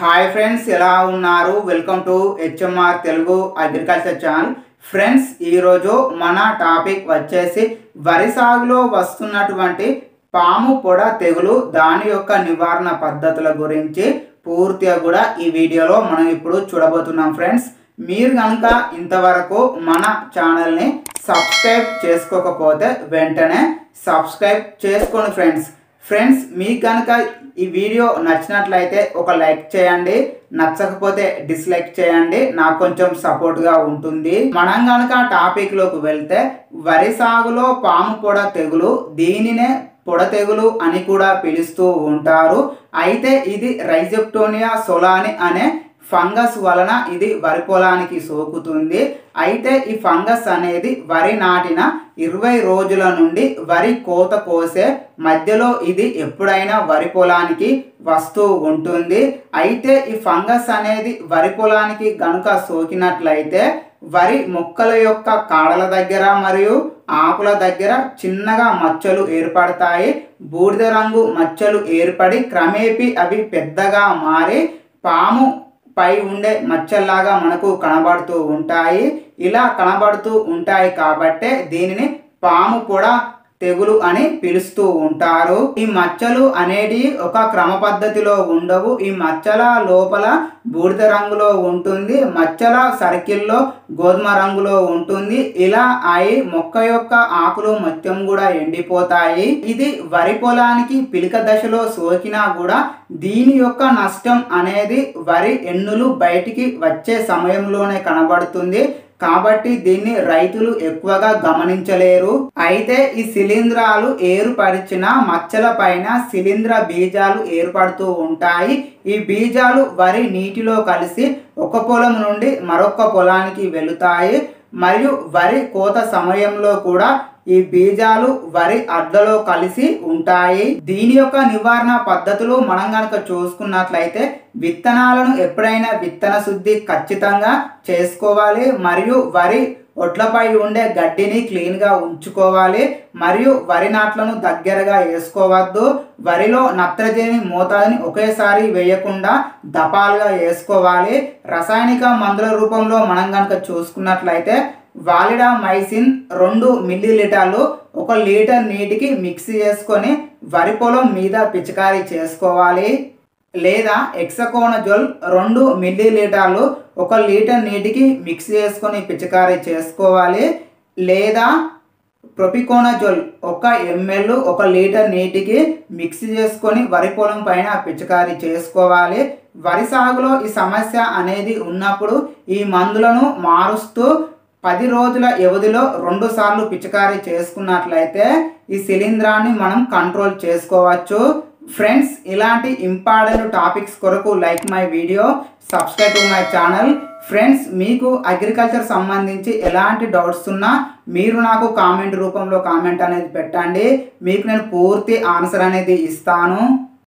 hi friends ఎలా ఉన్నారు welcome to HMR Telugu agriculture channel friends ఈరోజు మన టాపిక్ వచ్చేసి వరి సాగులో వస్తున్నటువంటి పాము పొడ తెగులు దాని యొక్క నివారణ పద్ధతుల గురించి పూర్తిగా కూడా ఈ వీడియోలో మనం ఇప్పుడు చూడబోతున్నాం ఫ్రెండ్స్ మీరు కనుక ఇంతవరకు మన ఛానల్ని సబ్స్క్రైబ్ చేసుకోకపోతే వెంటనే సబ్స్క్రైబ్ చేసుకోండి ఫ్రెండ్స్ ఫ్రెండ్స్ మీకు కనుక ఈ వీడియో నచ్చినట్లయితే ఒక లైక్ చేయండి నచ్చకపోతే డిస్లైక్ చేయండి నాకు కొంచెం సపోర్ట్గా ఉంటుంది మనం కనుక టాపిక్లోకి వెళ్తే వరి సాగులో పాము పొడ తెగులు దీనినే పొడ తెగులు అని కూడా పిలుస్తూ ఉంటారు అయితే ఇది రైజెప్టోనియా సొలాని అనే ఫంగస్ వలన ఇది వరి పొలానికి సోకుతుంది అయితే ఈ ఫంగస్ అనేది వరి నాటిన ఇరవై రోజుల నుండి వరి కోత కోసే మధ్యలో ఇది ఎప్పుడైనా వరి పొలానికి వస్తూ ఉంటుంది అయితే ఈ ఫంగస్ అనేది వరి పొలానికి గనుక సోకినట్లయితే వరి మొక్కల యొక్క కాడల దగ్గర మరియు ఆకుల దగ్గర చిన్నగా మచ్చలు ఏర్పడతాయి బూడిద రంగు మచ్చలు ఏర్పడి క్రమేపీ అవి పెద్దగా మారి పాము పై ఉండే మచ్చల్లాగా మనకు కనబడుతూ ఉంటాయి ఇలా కనబడుతూ ఉంటాయి కాబట్టే దీనిని పాము కూడా తెగులు అని పిలుస్తూ ఉంటారు ఈ మచ్చలు అనేటివి ఒక క్రమ పద్ధతిలో ఉండవు ఈ మచ్చల లోపల బూడిద రంగులో ఉంటుంది మచ్చల సర్కిల్లో గోధుమ రంగులో ఉంటుంది ఇలా అయి మొక్క యొక్క ఆకులు మొత్తం కూడా ఎండిపోతాయి ఇది వరి పొలానికి పిలిక దశలో సోకినా కూడా దీని యొక్క నష్టం అనేది వరి ఎన్నులు బయటికి వచ్చే సమయంలోనే కనబడుతుంది కాబట్టి దీన్ని రైతులు ఎక్కువగా గమనించలేరు అయితే ఈ శిలీంధ్రాలు ఏర్పరిచిన మచ్చల పైన శిలీంధ్ర బీజాలు ఏర్పడుతూ ఉంటాయి ఈ బీజాలు వరి నీటిలో కలిసి ఒక పొలం నుండి మరొక పొలానికి వెళుతాయి మరియు వరి కోత సమయంలో కూడా ఈ బీజాలు వరి అడ్లలో కలిసి ఉంటాయి దీని యొక్క నివారణ పద్ధతులు మనం కనుక చూసుకున్నట్లయితే విత్తనాలను ఎప్పుడైనా విత్తన శుద్ధి ఖచ్చితంగా చేసుకోవాలి మరియు వరి ఒడ్లపై ఉండే గడ్డిని క్లీన్గా ఉంచుకోవాలి మరియు వరి నాట్లను దగ్గరగా వేసుకోవద్దు వరిలో నత్రజని మోతాదుని ఒకేసారి వేయకుండా దపాలుగా వేసుకోవాలి రసాయనిక మందుల రూపంలో మనం కనుక చూసుకున్నట్లయితే వాలిడా మైసిన్ రెండు మిల్లీ లీటర్లు ఒక లీటర్ నీటికి మిక్స్ చేసుకొని వరి పొలం మీద పిచికారీ చేసుకోవాలి లేదా ఎక్సకోనజోల్ రెండు మిల్లీ లీటర్లు ఒక లీటర్ నీటికి మిక్స్ చేసుకొని పిచికారీ చేసుకోవాలి లేదా ప్రొపికోనజోల్ ఒక ఎంఎల్ ఒక లీటర్ నీటికి మిక్స్ చేసుకొని వరి పొలం పైన పిచికారీ చేసుకోవాలి వరి సాగులో ఈ సమస్య అనేది ఉన్నప్పుడు ఈ మందులను మారుస్తూ పది రోజుల వ్యవధిలో రెండు సార్లు పిచికారీ చేసుకున్నట్లయితే ఈ శిలీంధ్రాన్ని మనం కంట్రోల్ చేసుకోవచ్చు ఫ్రెండ్స్ ఇలాంటి ఇంపార్టెంట్ టాపిక్స్ కొరకు like my video subscribe to my channel friends మీకు అగ్రికల్చర్ సంబంధించి ఎలాంటి డౌట్స్ ఉన్నా మీరు నాకు కామెంట్ రూపంలో కామెంట్ అనేది పెట్టండి మీకు నేను పూర్తి ఆన్సర్ అనేది ఇస్తాను